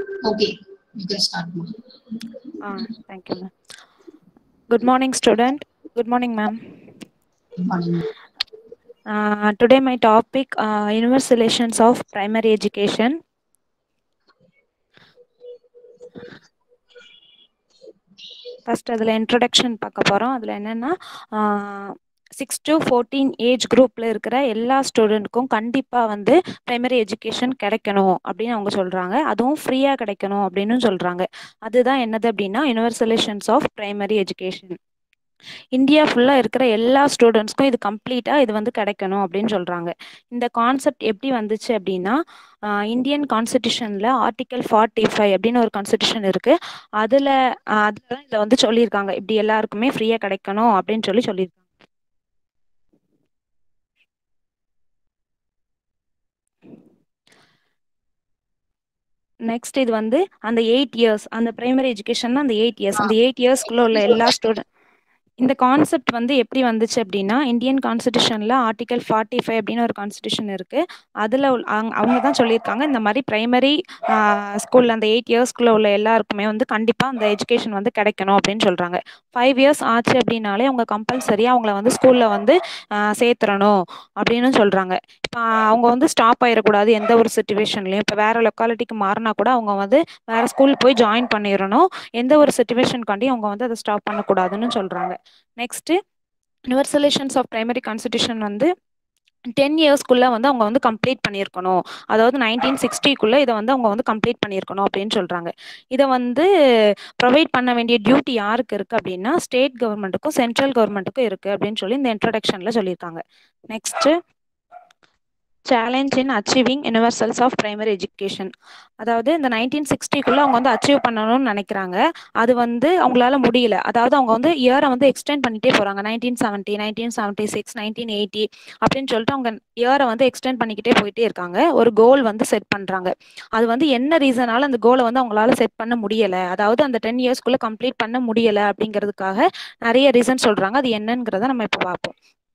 Okay, you can start. ma'am. Ah, thank you, ma'am. Good morning, student. Good morning, ma'am. Good morning. Uh, today my topic uh, universal relations of primary education. First அதில் introduction பார்க்க போகிறோம் அதில் என்னென்னா six to fourteen age குரூப்பில் இருக்கிற எல்லா ஸ்டூடெண்ட்க்கும் கண்டிப்பாக வந்து ப்ரைமரி எஜுகேஷன் கிடைக்கணும் அப்படின்னு அவங்க சொல்கிறாங்க அதுவும் ஃப்ரீயாக கிடைக்கணும் அப்படின்னு சொல்கிறாங்க அதுதான் என்னது அப்படின்னா universalisations of primary education India ஃபுல்லாக இருக்கிற எல்லா ஸ்டூடெண்ட்ஸ்க்கும் இது கம்ப்ளீட்டாக இது வந்து கிடைக்கணும் அப்படின்னு சொல்கிறாங்க இந்த கான்செப்ட் எப்படி வந்துச்சு அப்படின்னா இந்தியன் கான்ஸ்டியூஷனில் ஆர்டிக்கல் ஃபார்ட்டி ஃபைவ் அப்படின்னு ஒரு கான்ஸ்டியூஷன் இருக்குது அதில் அதில் தான் இதை வந்து சொல்லியிருக்காங்க இப்படி எல்லாருக்குமே ஃப்ரீயாக கிடைக்கணும் அப்படின்னு சொல்லி சொல்லியிருக்காங்க நெக்ஸ்ட் இது வந்து அந்த எயிட் இயர்ஸ் அந்த பிரைமரி எஜுகேஷன் அந்த எயிட் இயர்ஸ் அந்த எயிட் இயர்ஸ்க்குள்ள உள்ள எல்லா ஸ்டூடெண்ட் இந்த கான்செப்ட் வந்து எப்படி வந்துச்சு அப்படின்னா இந்தியன் கான்ஸ்டியூஷனில் ஆர்டிகல் ஃபார்ட்டி ஃபைவ் அப்படின்னு ஒரு கான்ஸ்டியூஷன் இருக்குது அதில் அவங்க தான் சொல்லியிருக்காங்க இந்த மாதிரி பிரைமரி ஸ்கூலில் அந்த எயிட் இயர்ஸ்க்குள்ளே உள்ள எல்லாருக்குமே வந்து கண்டிப்பாக அந்த எஜுகேஷன் வந்து கிடைக்கணும் அப்படின்னு சொல்கிறாங்க ஃபைவ் இயர்ஸ் ஆச்சு அப்படின்னாலே அவங்க கம்பல்சரியாக அவங்கள வந்து ஸ்கூலில் வந்து சேர்த்துறணும் அப்படின்னு சொல்கிறாங்க இப்போ அவங்க வந்து ஸ்டாப் ஆயிடக்கூடாது எந்த ஒரு சுச்சுவேஷன்லையும் இப்போ வேறு லொக்காலிட்டிக்கு மாறினா கூட அவங்க வந்து வேறு ஸ்கூல் போய் ஜாயின் பண்ணிடணும் எந்த ஒரு சுச்சுவேஷனுக்காண்டி அவங்க வந்து அதை ஸ்டாப் பண்ணக்கூடாதுன்னு சொல்கிறாங்க next universalisations of primary constitution வந்து டென் இயர்ஸ்க்குள்ளே வந்து அவங்க வந்து கம்ப்ளீட் பண்ணியிருக்கணும் அதாவது நைன்டீன் சிக்ஸ்டிக்குள்ளே இதை வந்து அவங்க வந்து கம்ப்ளீட் பண்ணியிருக்கணும் அப்படின்னு சொல்கிறாங்க இதை வந்து ப்ரொவைட் பண்ண வேண்டிய டியூட்டி யாருக்கு இருக்குது அப்படின்னா ஸ்டேட் கவர்மெண்ட்டுக்கும் சென்ட்ரல் கவர்மெண்ட்டுக்கும் இருக்குது அப்படின்னு சொல்லி இந்த இன்ட்ரடக்ஷனில் சொல்லியிருக்காங்க next challenge in achieving universals of primary education அதாவது இந்த நைன்டீன் சிக்ஸ்டிக்குள்ளே அவங்க வந்து அச்சீவ் பண்ணணும்னு நினைக்கிறாங்க அது வந்து அவங்களால முடியல அதாவது அவங்க வந்து இயரை வந்து எக்ஸ்டெண்ட் பண்ணிட்டே போகிறாங்க nineteen seventy nineteen seventy six nineteen eighty அப்படின்னு சொல்லிட்டு அவங்க இயரை வந்து எக்ஸ்டெண்ட் பண்ணிக்கிட்டே போயிட்டே இருக்காங்க ஒரு கோல் வந்து செட் பண்ணுறாங்க அது வந்து என்ன ரீசனால அந்த கோலை வந்து அவங்களால செட் பண்ண முடியலை அதாவது அந்த டென் இயர்ஸ்க்குள்ளே கம்ப்ளீட் பண்ண முடியலை அப்படிங்கிறதுக்காக நிறைய ரீசன் சொல்கிறாங்க அது என்னங்கிறத நம்ம இப்போ பார்ப்போம்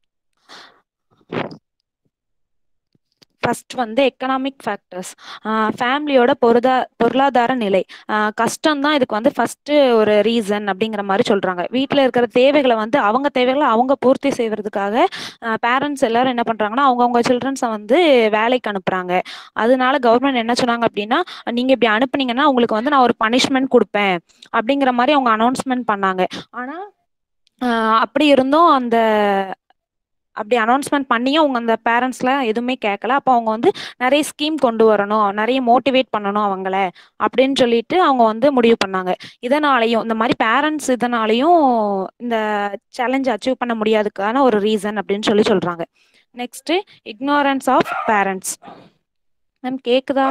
ஃபர்ஸ்ட் வந்து எக்கனாமிக் ஃபேக்டர்ஸ் ஃபேமிலியோட பொருதா பொருளாதார நிலை கஷ்டம் தான் இதுக்கு வந்து ஃபஸ்ட்டு ஒரு ரீசன் அப்படிங்கிற மாதிரி சொல்கிறாங்க வீட்டில் இருக்கிற தேவைகளை வந்து அவங்க தேவைகளை அவங்க பூர்த்தி செய்வதற்காக பேரண்ட்ஸ் எல்லாரும் என்ன பண்ணுறாங்கன்னா அவங்கவுங்க சில்ட்ரன்ஸை வந்து வேலைக்கு அனுப்புகிறாங்க அதனால கவர்மெண்ட் என்ன சொன்னாங்க அப்படின்னா நீங்கள் இப்படி அனுப்புனீங்கன்னா உங்களுக்கு வந்து நான் ஒரு பனிஷ்மெண்ட் கொடுப்பேன் அப்படிங்கிற மாதிரி அவங்க அனௌன்ஸ்மெண்ட் பண்ணாங்க ஆனால் அப்படி இருந்தும் அந்த அப்படி அனௌன்ஸ்மெண்ட் பண்ணியும் அவங்க அந்த பேரண்ட்ஸ்லாம் எதுவுமே கேட்கல அப்போ அவங்க வந்து நிறைய ஸ்கீம் கொண்டு வரணும் நிறைய மோட்டிவேட் பண்ணணும் அவங்கள அப்படின்னு சொல்லிட்டு அவங்க வந்து முடிவு பண்ணாங்க இதனாலையும் இந்த மாதிரி பேரண்ட்ஸ் இதனாலையும் இந்த சேலஞ்ச் அச்சீவ் பண்ண முடியாதுக்கான ஒரு ரீசன் அப்படின்னு சொல்லி சொல்கிறாங்க next ignorance of parents ma'am கேக்குதா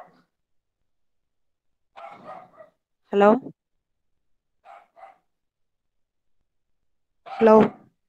ஹலோ ஹலோ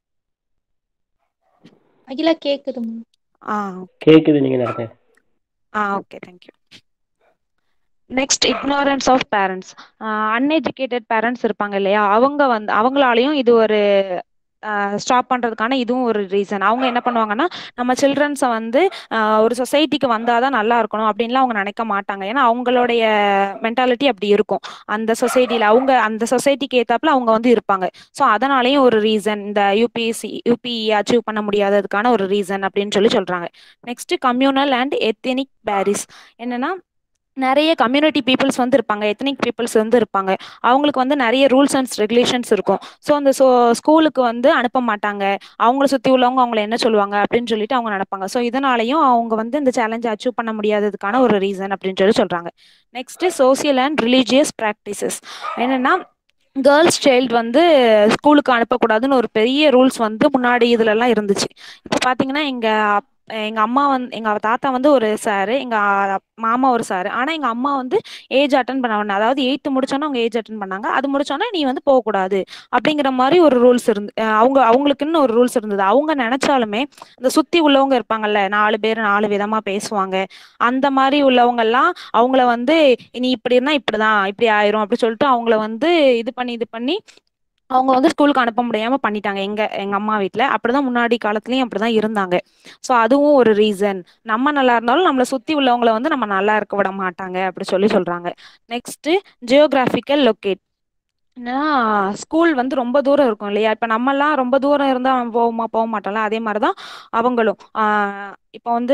அகிலா கேக்குதுமா ஆ கேக்குது நீங்க நடத்த ஆ okay thank you next ignorance of parents uneducated parents இருப்பாங்க இல்லையா அவங்க வந்து அவங்களாலையும் இது ஒரு ஸ்டாப் பண்ணுறதுக்கான இதுவும் ஒரு ரீசன் அவங்க என்ன பண்ணுவாங்கன்னா நம்ம சில்ட்ரன்ஸை வந்து ஒரு சொசைட்டிக்கு வந்தால் தான் நல்லா இருக்கணும் அப்படின்லாம் அவங்க நினைக்க மாட்டாங்க ஏன்னா அவங்களுடைய மென்டாலிட்டி அப்படி இருக்கும் அந்த சொசைட்டியில் அவங்க அந்த சொசைட்டிக்கு ஏற்றாப்புல அவங்க வந்து இருப்பாங்க ஸோ அதனாலேயும் ஒரு ரீசன் இந்த யூபிஎஸ்சி யூபிஇ அச்சீவ் பண்ண முடியாததுக்கான ஒரு ரீசன் அப்படின்னு சொல்லி சொல்கிறாங்க next communal and ethnic barriers என்னன்னா நிறைய கம்யூனிட்டி பீப்புள்ஸ் வந்து இருப்பாங்க எத்தனிக் பீப்புள்ஸ் வந்து இருப்பாங்க அவங்களுக்கு வந்து நிறைய ரூல்ஸ் அண்ட் ரெகுலேஷன்ஸ் இருக்கும் ஸோ அந்த ஸோ ஸ்கூலுக்கு வந்து அனுப்ப மாட்டாங்க அவங்கள சுற்றி உள்ளவங்க அவங்கள என்ன சொல்லுவாங்க அப்படின்னு சொல்லிட்டு அவங்க நினைப்பாங்க ஸோ இதனாலையும் அவங்க வந்து இந்த சேலஞ்சை அச்சீவ் பண்ண முடியாததுக்கான ஒரு ரீசன் அப்படின்னு சொல்லி சொல்கிறாங்க next social and religious practices என்னென்னா கேர்ள்ஸ் சைல்டு வந்து ஸ்கூலுக்கு அனுப்பக்கூடாதுன்னு ஒரு பெரிய ரூல்ஸ் வந்து முன்னாடி இதுலலாம் இருந்துச்சு இப்போ பார்த்தீங்கன்னா எங்கள் எங்கள் அம்மா வந்து எங்கள் தாத்தா வந்து ஒரு சாரு எங்கள் மாமா ஒரு சாரு ஆனால் எங்கள் அம்மா வந்து ஏஜ் அட்டன் பண்ண அதாவது எயித்து முடிச்சோன்னா அவங்க ஏஜ் அட்டன் பண்ணாங்க அது முடிச்சோன்னா நீ வந்து போகக்கூடாது அப்படிங்கிற மாதிரி ஒரு ரூல்ஸ் இருந்து அவங்க அவங்களுக்குன்னு ஒரு ரூல்ஸ் இருந்தது அவங்க நினச்சாலுமே இந்த சுற்றி உள்ளவங்க இருப்பாங்கல்ல நாலு பேர் நாலு விதமாக பேசுவாங்க அந்த மாதிரி உள்ளவங்கெல்லாம் அவங்கள வந்து நீ இப்படி இருந்தால் இப்படி தான் இப்படி ஆயிரும் அப்படி சொல்லிட்டு அவங்கள வந்து இது பண்ணி இது பண்ணி அவங்க வந்து ஸ்கூலுக்கு அனுப்ப முடியாம பண்ணிட்டாங்க எங்க எங்க அம்மா வீட்ல அப்படிதான் முன்னாடி காலத்துலயும் அப்படிதான் இருந்தாங்க சோ அதுவும் ஒரு ரீசன் நம்ம நல்லா இருந்தாலும் நம்மள சுத்தி உள்ளவங்கள வந்து நம்ம நல்லா இருக்க விட மாட்டாங்க அப்படி சொல்லி சொல்றாங்க நெக்ஸ்ட் ஜியோகிராபிக்கல் லொகேட் னா ஸ்கூல் வந்து ரொம்ப தூரம் இருக்கும் இல்லையா இப்ப நம்மல்லாம் ரொம்ப தூரம் இருந்தா போவோமா போக மாட்டோம்ல அதே மாரிதான் அவங்களும் ஆ இப்ப வந்து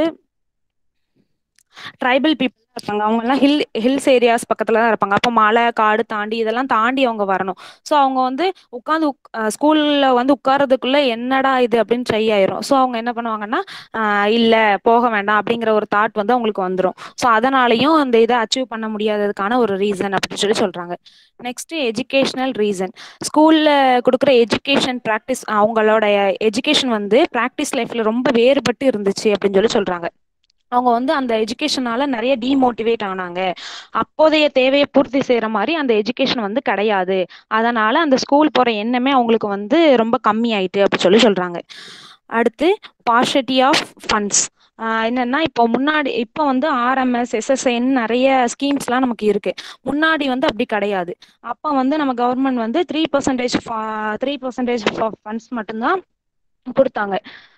ட்ரைபல் பீப்புள் இருப்பாங்க அவங்க எல்லாம் ஹில் ஹில்ஸ் ஏரியாஸ் பக்கத்துல தான் இருப்பாங்க அப்ப மலை காடு தாண்டி இதெல்லாம் தாண்டி அவங்க வரணும் சோ அவங்க வந்து உட்காந்து ஸ்கூல்ல வந்து உட்கார்றதுக்குள்ள என்னடா இது அப்படின்னு ட்ரை ஆயிரும் சோ அவங்க என்ன பண்ணுவாங்கன்னா ஆ இல்ல போக வேண்டாம் அப்படிங்கிற ஒரு தாட் வந்து அவங்களுக்கு வந்துரும் சோ அதனாலயும் அந்த இதை அச்சீவ் பண்ண முடியாததுக்கான ஒரு ரீசன் அப்படின்னு சொல்லி சொல்றாங்க நெக்ஸ்ட் எஜுகேஷனல் ரீசன் ஸ்கூல்ல குடுக்குற எஜுகேஷன் பிராக்டிஸ் அவங்களோட எஜுகேஷன் வந்து பிராக்டிஸ் லைஃப்ல ரொம்ப வேறுபட்டு இருந்துச்சு அப்படின்னு சொல்லி சொல்றாங்க அவங்க வந்து அந்த எஜுகேஷனால நிறைய டிமோட்டிவேட் ஆனாங்க அப்போதைய தேவையை பூர்த்தி செய்யற மாதிரி அந்த எஜுகேஷன் வந்து கிடையாது அதனால அந்த ஸ்கூல் போற எண்ணமே அவங்களுக்கு வந்து ரொம்ப கம்மி ஆயிட்டு அப்படி சொல்லி சொல்றாங்க அடுத்து பார்ஷட்டி ஆஃப் ஃபண்ட்ஸ் ஆஹ் என்னன்னா இப்போ முன்னாடி இப்போ வந்து ஆர்எம்எஸ் எஸ்எஸ்ஐன்னு நிறைய ஸ்கீம்ஸ் எல்லாம் நமக்கு இருக்கு முன்னாடி வந்து அப்படி கிடையாது அப்ப வந்து நம்ம கவர்மெண்ட் வந்து three percentage three percentage funds மட்டும்தான் கொடுத்தாங்க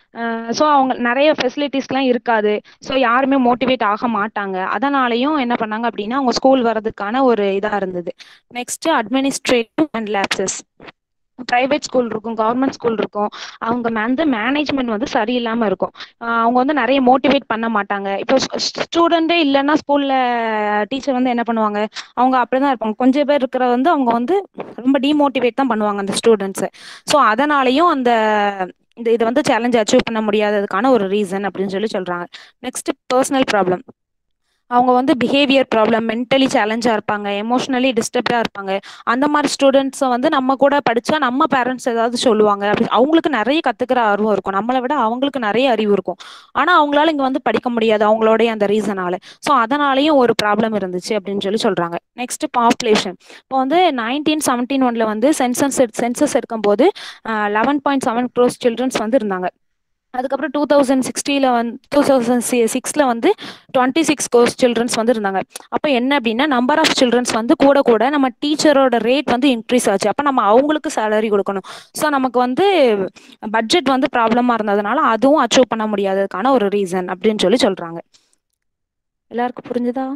ஸோ அவங்க நிறைய ஃபெசிலிட்டிஸ்லாம் இருக்காது ஸோ யாருமே மோட்டிவேட் ஆக மாட்டாங்க அதனாலயும் என்ன பண்ணாங்க அப்படின்னா அவங்க ஸ்கூல் வர்றதுக்கான ஒரு இதாக இருந்தது next administrative and lapses private school இருக்கும் கவர்மெண்ட் ஸ்கூல் இருக்கும் அவங்க வந்து மேனேஜ்மெண்ட் வந்து சரியில்லாம இருக்கும் அவங்க வந்து நிறைய மோட்டிவேட் பண்ண மாட்டாங்க இப்போ ஸ்டூடெண்டே இல்லைன்னா ஸ்கூல்ல டீச்சர் வந்து என்ன பண்ணுவாங்க அவங்க அப்படிதான் இருப்பாங்க கொஞ்சம் பேர் இருக்கிற வந்து அவங்க வந்து ரொம்ப டிமோட்டிவேட் தான் பண்ணுவாங்க அந்த ஸ்டூடெண்ட்ஸை ஸோ அதனாலயும் அந்த இந்த இதை வந்து சேலஞ்ச் அச்சீவ் பண்ண முடியாததுக்கான ஒரு ரீசன் அப்படின்னு சொல்லி சொல்றாங்க நெக்ஸ்ட் பர்சனல் ப்ராப்ளம் அவங்க வந்து பிஹேவியர் ப்ராப்ளம் மென்டலி சேலஞ்சா இருப்பாங்க எமோஷனலி டிஸ்டர்ப்டா இருப்பாங்க அந்த மாதிரி ஸ்டூடெண்ட்ஸை வந்து நம்ம கூட படிச்சா நம்ம பேரண்ட்ஸ் ஏதாவது சொல்லுவாங்க அப்படி அவங்களுக்கு நிறைய கத்துக்கிற ஆர்வம் இருக்கும் நம்மளை விட அவங்களுக்கு நிறைய அறிவு இருக்கும் ஆனா அவங்களால இங்க வந்து படிக்க முடியாது அவங்களோடைய அந்த ரீசனால ஸோ அதனாலயும் ஒரு ப்ராப்ளம் இருந்துச்சு அப்படின்னு சொல்லி சொல்றாங்க நெக்ஸ்ட் பாப்புலேஷன் இப்போ வந்து நைன்டீன் செவன்டீன் ஒன்ல வந்து சென்சஸ் சென்சஸ் எடுக்கும் போது eleven point seven crores childrens வந்து இருந்தாங்க அதுக்கப்புறம் டூ தௌசண்ட் சிக்ஸ்டியில் வந்து டூ தௌசண்ட் சி சிக்ஸில் வந்து டுவெண்ட்டி சிக்ஸ் கோர்ஸ் சில்ட்ரன்ஸ் வந்து இருந்தாங்க அப்போ என்ன அப்படின்னா நம்பர் ஆஃப் சில்ட்ரன்ஸ் வந்து கூட கூட நம்ம டீச்சரோட ரேட் வந்து இன்க்ரீஸ் ஆச்சு அப்போ நம்ம அவங்களுக்கு சேலரி கொடுக்கணும் ஸோ நமக்கு வந்து பட்ஜெட் வந்து ப்ராப்ளமாக இருந்ததுனால அதுவும் அச்சீவ் பண்ண முடியாததுக்கான ஒரு ரீசன் அப்படின்னு சொல்லி சொல்கிறாங்க எல்லாருக்கும் புரிஞ்சுதா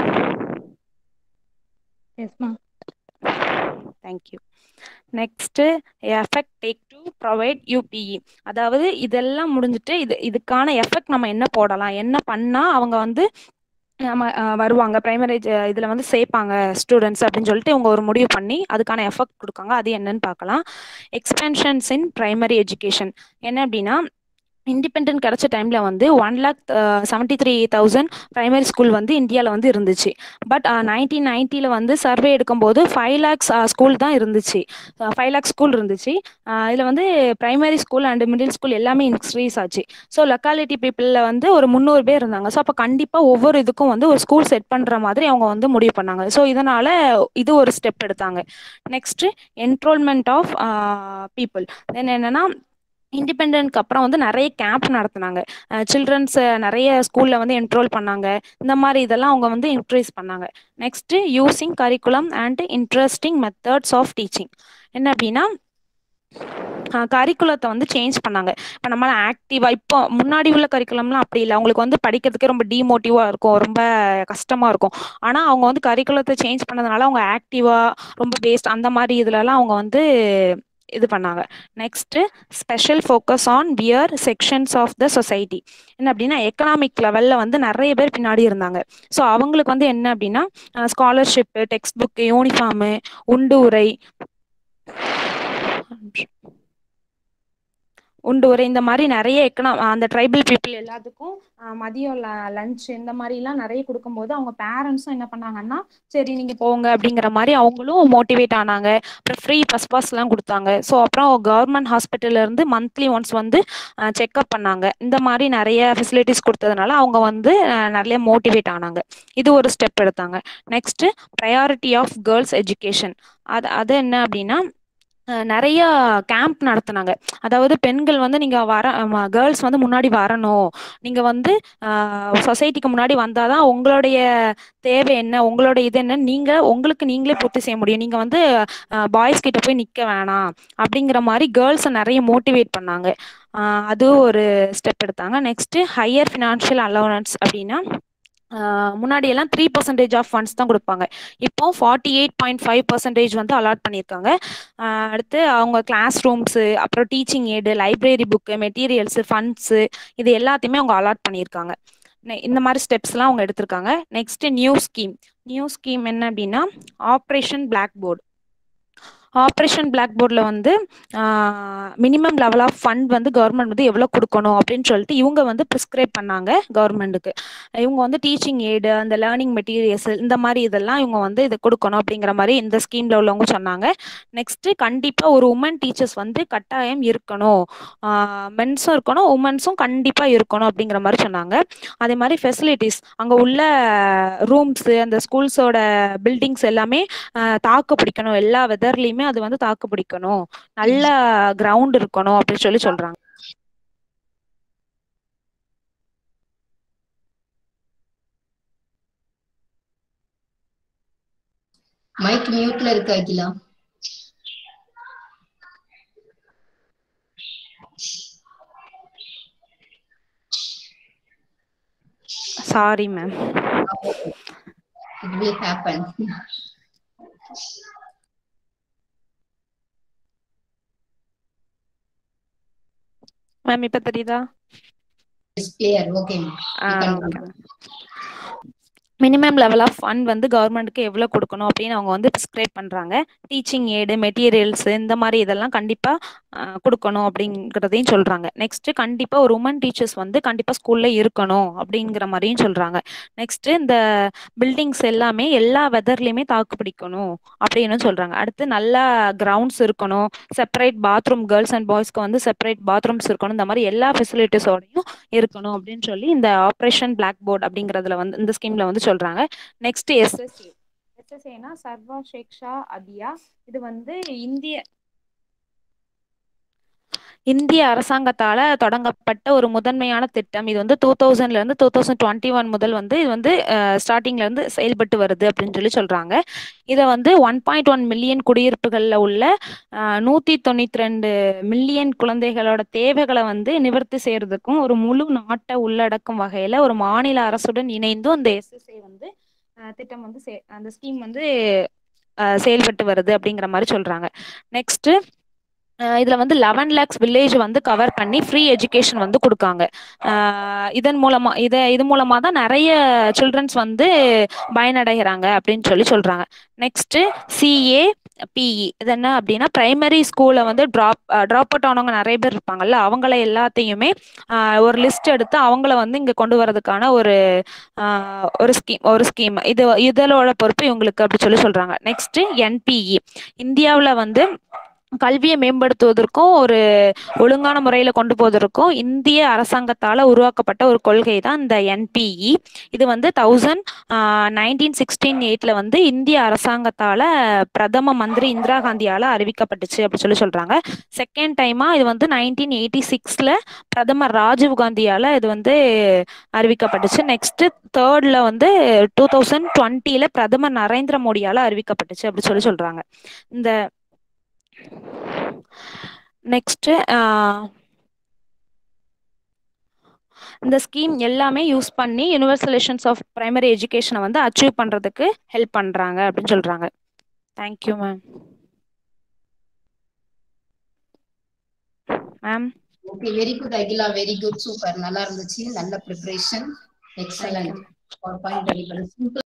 எஸ்மா thank you next effect take to provide UPE அதாவது இதெல்லாம் முடிஞ்சுட்டு இது இதுக்கான எஃபெக்ட் நம்ம என்ன போடலாம் என்ன பண்ணா அவங்க வந்து நம்ம வருவாங்க பிரைமரி இதில் வந்து சேர்ப்பாங்க ஸ்டூடெண்ட்ஸ் அப்படின்னு சொல்லிட்டு இவங்க ஒரு முடிவு பண்ணி அதுக்கான எஃபெக்ட் கொடுக்காங்க அது என்னன்னு பார்க்கலாம் எக்ஸ்பென்ஷன்ஸ் இன் பிரைமரி எஜுகேஷன் என்ன அப்படின்னா இண்டிபெண்ட் கிடைச்ச டைம்ல வந்து one lakh seventy three thousand primary school வந்து இந்தியாவில் வந்து இருந்துச்சு பட் நைன்டீன் நைன்ட்டியில் வந்து சர்வே எடுக்கும்போது ஃபைவ் லேக்ஸ் ஸ்கூல் தான் இருந்துச்சு ஃபைவ் லேக்ஸ் ஸ்கூல் இருந்துச்சு இதில் வந்து primary school and middle school எல்லாமே இன்க்ரீஸ் ஆச்சு ஸோ லொக்காலிட்டி பீப்புளில் வந்து ஒரு முந்நூறு பேர் இருந்தாங்க ஸோ அப்போ கண்டிப்பாக ஒவ்வொரு இதுக்கும் வந்து ஒரு ஸ்கூல் செட் பண்ணுற மாதிரி அவங்க வந்து முடிவு பண்ணாங்க ஸோ இதனால் இது ஒரு ஸ்டெப் எடுத்தாங்க next enrolment of people then என்னென்னா இண்டிபெண்ட்க்கு அப்புறம் வந்து நிறைய கேம்ப் நடத்தினாங்க சில்ட்ரன்ஸ் நிறைய ஸ்கூல்ல வந்து என்ரோல் பண்ணாங்க இந்த மாதிரி இதெல்லாம் அவங்க வந்து இன்க்ரீஸ் பண்ணாங்க next using curriculum and interesting methods of teaching என்ன அப்படின்னா கரிக்குலத்தை வந்து சேஞ்ச் பண்ணாங்க இப்போ நம்மளால ஆக்டிவாக இப்போ முன்னாடி உள்ள கரிக்குலம்லாம் அப்படி இல்லை அவங்களுக்கு வந்து படிக்கிறதுக்கே ரொம்ப டிமோட்டிவாக இருக்கும் ரொம்ப கஷ்டமாக இருக்கும் ஆனால் அவங்க வந்து கரிக்குலத்தை சேஞ்ச் பண்ணதுனால அவங்க ஆக்டிவாக ரொம்ப பேஸ்ட் அந்த மாதிரி இதுலலாம் அவங்க வந்து இது பண்ணாங்க next special focus on weaker sections of the society என்ன அப்படின்னா எக்கனாமிக் லெவலில் வந்து நிறைய பேர் பின்னாடி இருந்தாங்க ஸோ அவங்களுக்கு வந்து என்ன அப்படின்னா ஸ்காலர்ஷிப்பு டெக்ஸ்ட் புக்கு யூனிஃபார்மு உண்டு உரை உண்டு உரை இந்த மாதிரி நிறைய எக்கனா அந்த ட்ரைபல் பீப்புள் எல்லாத்துக்கும் மதியம் லஞ்ச் இந்த மாதிரிலாம் நிறைய கொடுக்கும்போது அவங்க பேரண்ட்ஸும் என்ன பண்ணாங்கன்னா சரி நீங்கள் போங்க அப்படிங்கிற மாதிரி அவங்களும் மோட்டிவேட் ஆனாங்க அப்புறம் ஃப்ரீ பஸ் பாஸ்லாம் கொடுத்தாங்க ஸோ அப்புறம் கவர்மெண்ட் ஹாஸ்பிட்டல்லேருந்து மந்த்லி ஒன்ஸ் வந்து செக்அப் பண்ணாங்க இந்த மாதிரி நிறைய ஃபெசிலிட்டிஸ் கொடுத்ததுனால அவங்க வந்து நிறைய மோட்டிவேட் ஆனாங்க இது ஒரு ஸ்டெப் எடுத்தாங்க next priority of girls education அது அது என்ன அப்படின்னா அ நெறைய கேம்ப் நடத்துனாங்க அதாவது பெண்கள் வந்து நீங்க வர கேர்ள்ஸ் வந்து முன்னாடி வரணு நீங்க வந்து ஆ சொசைட்டிக்கு முன்னாடி வந்தாதா உங்களுடைய தேவை என்ன உங்களோட இது என்ன நீங்க உங்களுக்கு நீங்களே பூர்த்தி செய்ய முடியு நீங்க வந்து பாய்ஸ் கிட்ட போய் நிக்க வேணா அப்டிங்கிற மாரி கேர்ள்ஸ நெறைய மோட்டிவேட் பண்ணாங்க ஆ அது ஒரு ஸ்டெப் எடுத்தாங்க நெக்ஸ்ட் ஹையர் ஃபினான்சியல் அலோவன்ஸ் அப்டின்னா ஆ முன்னாடி எல்லா த்ரீ பர்சன்டேஜ் ஆஃப் ஃபண்ட்ஸ் தா குடுப்பாங்க இப்போ forty eight point five percentage வந்து அலாட் பண்ணிருக்காங்க ஆ அடுத்து அவங்க கிளாஸ் ரூம்ஸு அப்றோ teaching aid library book materials funds இது எல்லாத்தையுமே அவங்க அலாட் பண்ணியிருக்காங்க இந்த மாரி ஸ்டெப்ஸ்லா அவங்க எடுத்திருக்காங்க next new scheme new scheme என்ன அப்டின்னா operation blackboard operation black போர்ட்ல வந்து ஆ மினிமம் லெவல் ஆஃப் ஃபண்ட் வந்து கவர்மெண்ட் வந்து எவ்ளோ குடுக்கணு அப்டின்னு சொல்லிட்டு இவங்க வந்து பிரிஸ்கிரைப் பண்ணாங்க கவர்மெண்ட்டுக்கு இவங்க வந்து டீச்சிங் ஏடு அந்த லேர்னிங் மெட்டீரியல்ஸ் இந்த மாரி இதெல்லா இவங்க வந்து இத குடுக்கணு அப்டிங்கிற மாரி இந்த ஸ்கீம்ல உள்ளவங்க சொன்னாங்க நெக்ஸ்ட் கண்டிப்பா ஒரு உமன் டீச்சர்ஸ் வந்து கட்டாயம் இருக்கணு ஆ மென்ஸு இருக்கணு உமன்ஸு கண்டிப்பா இருக்கணு அப்டிங்கிற மாரி சொன்னாங்க அதே மாரி ஃபெசிலிட்டிஸ் அங்க உள்ள ரூம்ஸு அந்த ஸ்கூல்ஸோட பில்டிங்ஸ் எல்லாமே அ தாக்கு பிடிக்கணு எல்லா வெதர்லயுமே அது வந்து தாக்கு பிடிக்கணு நல்ல கிரௌண்ட் இருக்கணு அப்டின்னு சொல்லி சொல்றாங்க மைக் மியூட்ல இருக்கு Akila sorry ma'am It will happen. Ma'am இப்ப தெரியுதா It's clear. Okay. Ah You can okay ma'am minimum level of fund வந்து கவர்மெண்ட்க்கு எவ்ளோ குடுக்கணு அப்டின்னு அவங்க வந்து பிரிஸ்கிரைப் பண்றாங்க டீச்சிங் ஏடு மெட்டீரியல்ஸ் இந்த மாரி இதெல்லா கண்டிப்பா ஆ குடுக்கணு அப்டிங்கறதையு சொல்றாங்க நெக்ஸ்ட் கண்டிப்பா ஒரு உமன் டீச்சர்ஸ் வந்து கண்டிப்பா ஸ்கூல்ல இருக்கணு அப்டிங்கிற மாரியு சொல்றாங்க நெக்ஸ்ட் இந்த பில்டிங்ஸ் எல்லாமே எல்லா வெதர்லயுமே தாக்கு பிடிக்கணு அப்டின்னு சொல்றாங்க அடுத்து நல்லா கிரவுண்ட்ஸ் இருக்கணு செப்பரேட் பாத்ரூம் கேர்ள்ஸ் அண்ட் பாய்ஸ்க்கு வந்து செப்பரேட் பாத்ரூம்ஸ் இருக்கணு இந்த மாரி எல்லா பெசிலிட்டிஸோடயு இருக்கணு அப்டின்னு சொல்லி இந்த ஆப்ரேஷன் பிளாக் போர்ட் அப்டிங்கறதுல வந்து இந்த ஸ்கீம்ல வந்து சொல்றாங்க next S S A S S A னா சர்வ ஷிக்ஷா அபியா இது வந்து இந்திய இந்திய அரசாங்கத்தால தொடங்கப்பட்ட ஒரு முதன்மையான திட்டம் இது வந்து டூ தௌசண்ட்ல இருந்து டூ தௌசண்ட் டுவெண்ட்டி ஒன் முதல் வந்து இது வந்து ஸ்டார்டிங்ல இருந்து செயல்பட்டு வருது அப்டின்னு சொல்லி சொல்றாங்க இத வந்து ஒன் பாயிண்ட் ஒன் மில்லியன் குடியிருப்புகள்ல உள்ள ஆ நூத்தி தொண்ணூத்தி ரெண்டு மில்லியன் குழந்தைகளோட தேவைகள வந்து நிவர்த்தி செய்யறதுக்கு ஒரு முழு நாட்ட உள்ளடக்கும் வகையில ஒரு மாநில அரசுடன் இணைந்து அந்த எஸ் எஸ் ஏ வந்து அ திட்டம் வந்து செ அந்த ஸ்கீம் வந்து அ செயல்பட்டு வருது அப்டிங்கிற மாரி சொல்றாங்க நெக்ஸ்ட் அ இதுல வந்து லெவன் லேக்ஸ் வில்லேஜ் வந்து கவர் பண்ணி ஃப்ரீ எஜுகேஷன் வந்து குடுக்காங்க ஆ இதன் மூலமா இத இது மூலமா தா நெறைய சில்ட்ரன்ஸ் வந்து பயனடைகிறாங்க அப்டின்னு சொல்லி சொல்றாங்க next C A B E இது என்ன அப்டின்னா பிரைமரி ஸ்கூல்ல வந்து ட்ராப் ட்ராப் அவுட் ஆனவங்க நெறைய பேர் இருப்பாங்கல்ல அவங்கள எல்லாத்தையுமே ஆ ஒரு லிஸ்ட் எடுத்து அவங்கள வந்து இங்க கொண்டு வரதுக்கான ஒரு ஆ ஒரு ஸ்கீம் ஒரு ஸ்கீம் இது இதழோட பொறுப்பு இவங்களுக்கு அப்டி சொல்லி சொல்றாங்க நெக்ஸ்ட் என் பி இ இந்தியாவுல வந்து கல்விய மேம்படுத்துவதற்கு ஒரு ஒழுங்கான முறையில கொண்டு போவதற்கு இந்திய அரசாங்கத்தால உருவாக்கப்பட்ட ஒரு கொள்கை தா இந்த என் பி இ இது வந்து தௌசண்ட் ஆ நைன்டீன் சிக்ஸ்டீன் எயிட்ல வந்து இந்திய அரசாங்கத்தால பிரதம மந்திரி இந்திரா காந்தியால அறிவிக்கப்பட்டுச்சு அப்டி சொல்லி சொல்றாங்க செகண்ட் டைமா இது வந்து நைன்டீன் எயிட்டி சிக்ஸ்ல பிரதமர் ராஜீவ் காந்தியால இது வந்து அறிவிக்கப்பட்டுச்சு நெக்ஸ்ட் தேர்ட்ல வந்து டூ தௌசண்ட் டுவெண்ட்டில பிரதமர் நரேந்திர மோடியால அறிவிக்கப்பட்டுச்சு அப்டி சொல்லி சொல்றாங்க இந்த நெக்ஸ்ட் ஆ இந்த ஸ்கீம் எல்லாமே யூஸ் பண்ணி யுனிவர்சலேஷன்ஸ் ஆஃப் பிரைமரி எஜுகேஷன வந்து அச்சீவ் பண்றதுக்கு ஹெல்ப் பண்றாங்க அப்டின்னு சொல்றாங்க thank you ma'am ma'am okay very good Akila very good super நல்லா இருந்துச்சு நல்ல ப்ரிப்பரேஷன் தேங்க்யூ எக்ஸலண்ட் மேம் ஒரு பாயிண்ட் அடிப்படை சிம்பிள்